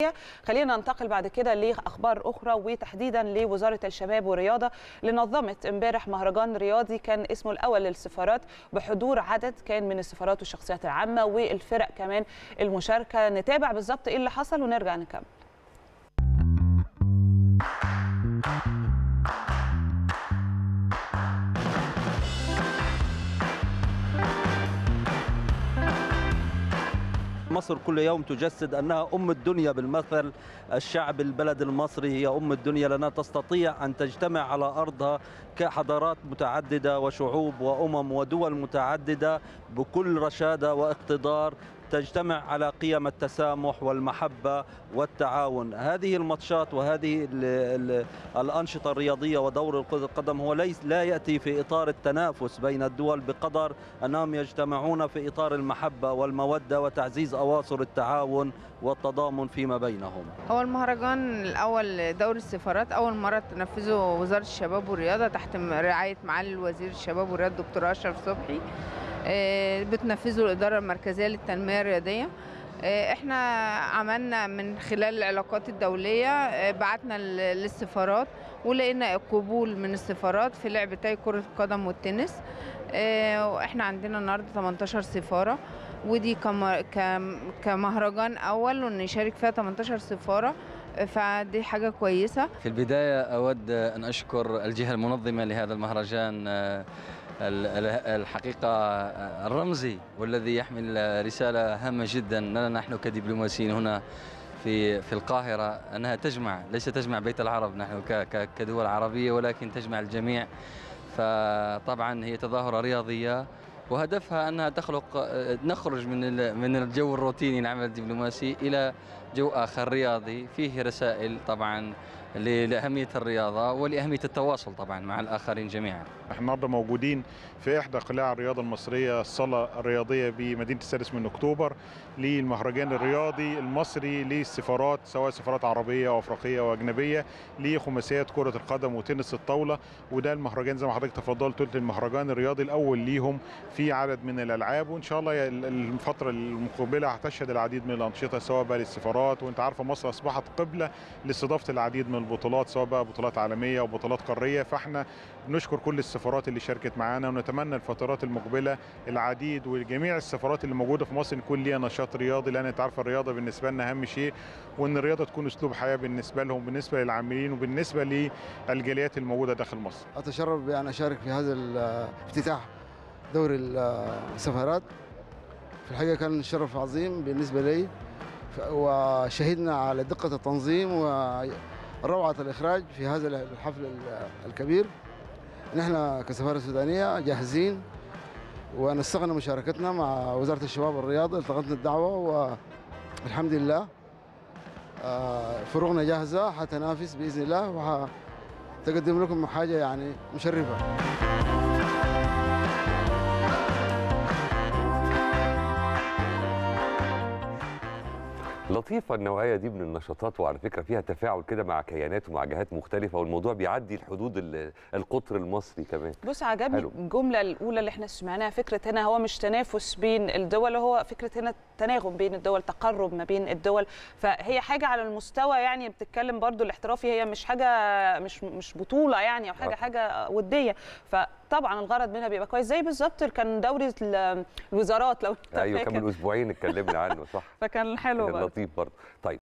خلينا ننتقل بعد كده لاخبار اخرى وتحديدا لوزاره الشباب والرياضه اللي نظمت امبارح مهرجان رياضي كان اسمه الاول للسفارات بحضور عدد كان من السفارات والشخصيات العامه والفرق كمان المشاركه نتابع بالظبط ايه اللي حصل ونرجع نكمل مصر كل يوم تجسد أنها أم الدنيا بالمثل الشعب البلد المصري هي أم الدنيا لأنها تستطيع أن تجتمع على أرضها كحضارات متعددة وشعوب وأمم ودول متعددة بكل رشادة واقتدار تجتمع على قيم التسامح والمحبة والتعاون هذه الماتشات وهذه ال ال الأنشطة الرياضية ودور القدم هو ليس لا يأتي في إطار التنافس بين الدول بقدر أنهم يجتمعون في إطار المحبة والمودة وتعزيز أواصر التعاون والتضامن فيما بينهم هو المهرجان الأول دوري السفارات أول مرة تنفذه وزارة الشباب والرياضة تحت رعاية معالي الوزير الشباب والرياضة دكتور أشرف صبحي بتنفذه الإدارة المركزية للتنمية الرياضية احنا عملنا من خلال العلاقات الدولية بعتنا للسفارات ولقينا قبول من السفارات في لعبتي كرة القدم والتنس احنا عندنا النهارده 18 سفارة ودي كمهرجان أول وإن يشارك فيها 18 سفارة فدي حاجة كويسة في البداية أود أن أشكر الجهة المنظمة لهذا المهرجان الحقيقة الرمزي والذي يحمل رسالة هامة جدا لنا نحن كدبلوماسيين هنا في في القاهرة أنها تجمع ليس تجمع بيت العرب نحن كدول عربية ولكن تجمع الجميع فطبعا هي تظاهرة رياضية وهدفها انها تخلق نخرج من من الجو الروتيني العمل الدبلوماسي الى جو اخر رياضي فيه رسائل طبعا لاهميه الرياضه ولاهميه التواصل طبعا مع الاخرين جميعا. احنا النهارده موجودين في احدى قلاع الرياضه المصريه الصاله الرياضيه بمدينه السادس من اكتوبر للمهرجان الرياضي المصري للسفارات سواء سفارات عربيه وافريقيه واجنبيه لخماسيات كره القدم وتنس الطاوله وده المهرجان زي ما حضرتك تفضلت قلت المهرجان الرياضي الاول ليهم في عدد من الالعاب وان شاء الله الفتره المقبله هتشهد العديد من الانشطه سواء بقى للسفارات وانت عارفه مصر اصبحت قبله لاستضافه العديد من البطولات سواء بقى بطولات عالميه وبطولات قاريه فاحنا بنشكر كل السفارات اللي شاركت معانا ونتمنى الفترات المقبله العديد وجميع السفارات اللي موجوده في مصر يكون ليها نشاط رياضي لان انت عارفه الرياضه بالنسبه لنا اهم شيء وان الرياضه تكون اسلوب حياه بالنسبه لهم بالنسبه للعاملين وبالنسبه للجاليات الموجوده داخل مصر. اتشرف بان اشارك في هذا الافتتاح دوري السفارات في الحقيقه كان شرف عظيم بالنسبه لي وشهدنا على دقه التنظيم وروعه الاخراج في هذا الحفل الكبير نحن كسفاره سودانيه جاهزين ونسقنا مشاركتنا مع وزاره الشباب والرياضه التقطنا الدعوه والحمد لله فروقنا جاهزه حتنافس باذن الله وحتقدم لكم حاجه يعني مشرفه لطيفة النوعية دي من النشاطات وعلى فكرة فيها تفاعل كده مع كيانات ومع جهات مختلفة والموضوع بيعدي الحدود القطر المصري كمان بص عجبني حلو. الجملة الأولى اللي احنا سمعناها فكرة هنا هو مش تنافس بين الدول هو فكرة هنا تناغم بين الدول تقرب ما بين الدول فهي حاجة على المستوى يعني بتتكلم برضو الاحترافي هي مش حاجة مش مش بطولة يعني أو حاجة حاجة ودية فطبعا الغرض منها بيبقى كويس زي بالظبط كان دوري الوزارات لو ايوه كان من اسبوعين اتكلمنا عنه صح فكان حلو كان لطيف برضه طيب